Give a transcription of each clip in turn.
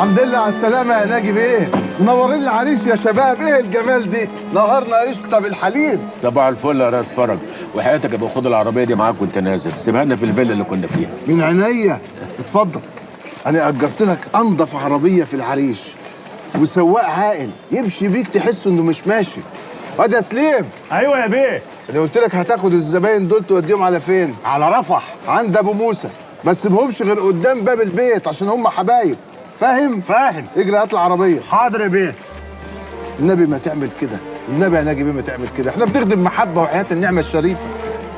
الحمد لله على السلامة يا ناجي بيه منورين العريش يا شباب ايه الجمال دي نهارنا قشطة بالحليب صباح الفل يا راس فرج وحياتك ابقى خد العربيه دي معاك وانت نازل سيبها لنا في الفيلا اللي كنا فيها من عينيا اتفضل انا اجرت لك انضف عربية في العريش وسواق عاقل يمشي بيك تحس انه مش ماشي واد يا سليم ايوه يا بيه انا قلت لك هتاخد الزباين دول توديهم على فين على رفح عند ابو موسى بس مهمش غير قدام باب البيت عشان هم حبايب فاهم فاهم اجري هات العربيه حاضر يا بيه النبي ما تعمل كده النبي يا ناجي بيه ما تعمل كده احنا بنخدم محبه وحياه النعمه الشريفه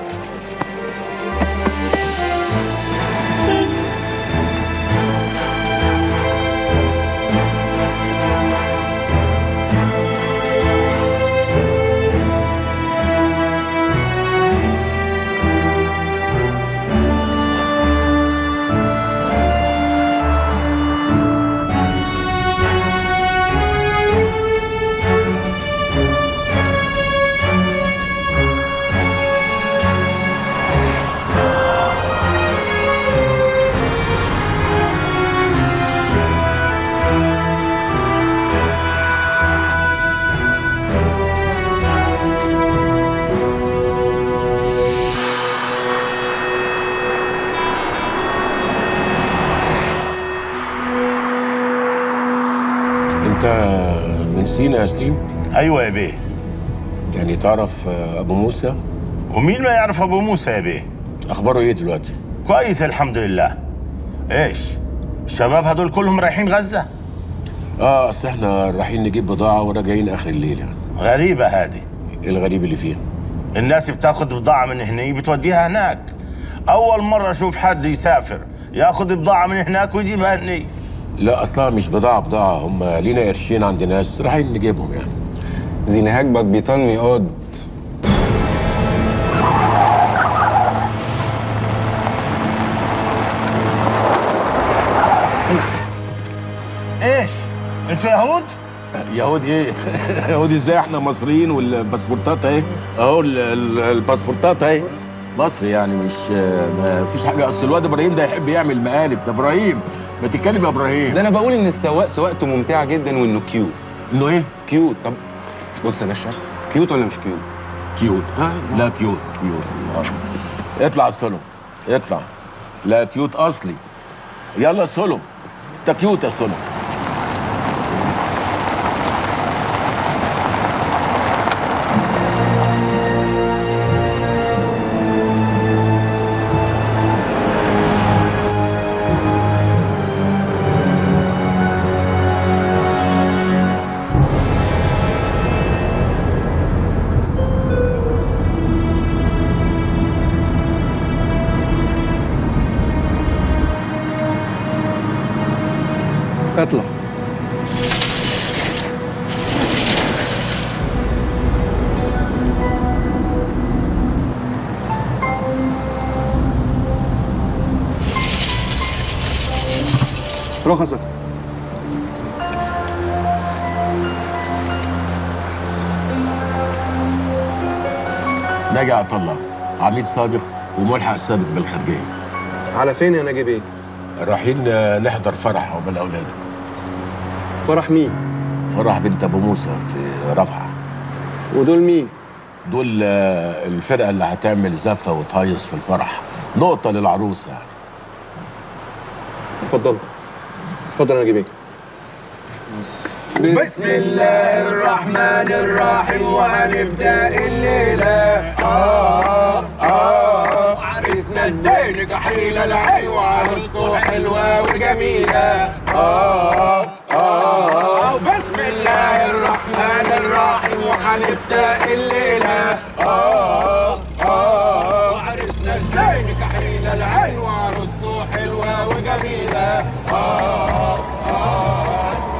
انت من سينا يا سليم ايوه يا بيه يعني تعرف آه، ابو موسى ومين ما يعرف ابو موسى يا بيه اخباره ايه دلوقتي كويس الحمد لله ايش الشباب هدول كلهم رايحين غزه اه اصل احنا رايحين نجيب بضاعه وراجعين اخر الليل يعني غريبه هذه ايه الغريب اللي فيها الناس بتاخذ بضاعه من هنا بتوديها هناك اول مره اشوف حد يسافر ياخذ بضاعه من هناك ويجيبها هني لا اصلها مش بضاعه بضاعه هم لينا قرشين عند ناس رايحين نجيبهم يعني Sie נהג בגביתון מאוד. ايش انتوا يهود يهود ايه يهود ازاي احنا مصريين والباسبورتات اهي اهو ال- ال- الباسبورتات اهي مصري يعني مش ما فيش حاجه اصل الواد ابراهيم ده يحب يعمل مقالب ده ابراهيم ما تتكلم يا ابراهيم ده انا بقول ان السواق سواقته ممتعه جدا وانه كيوت انه ايه كيوت طب بص يا باشا كيوت ولا مش كيوت كيوت لا كيوت كيوت آه. اطلع السلم اطلع لا كيوت اصلي يلا سلم انت كيوت يا سلم اطلع رخصك ناجي عطا الله عميد سابق وملحق سابق بالخارجيه على فين يا نجيب ايه؟ رايحين آه، نحضر فرح عقبال اولادك فرح مين؟ فرح بنت ابو موسى في رفحه ودول مين؟ دول آه، الفرقه اللي هتعمل زفه وتهيص في الفرح نقطه للعروسه يعني اتفضل اتفضل يا نجيب ايه؟ بسم الله الرحمن الرحيم وهنبدا الليله اه اه عرسنا ازاي كحيله العين وعروسته حلوه وجميله اه اه بسم الله الرحمن الرحيم وهنبدا الليله اه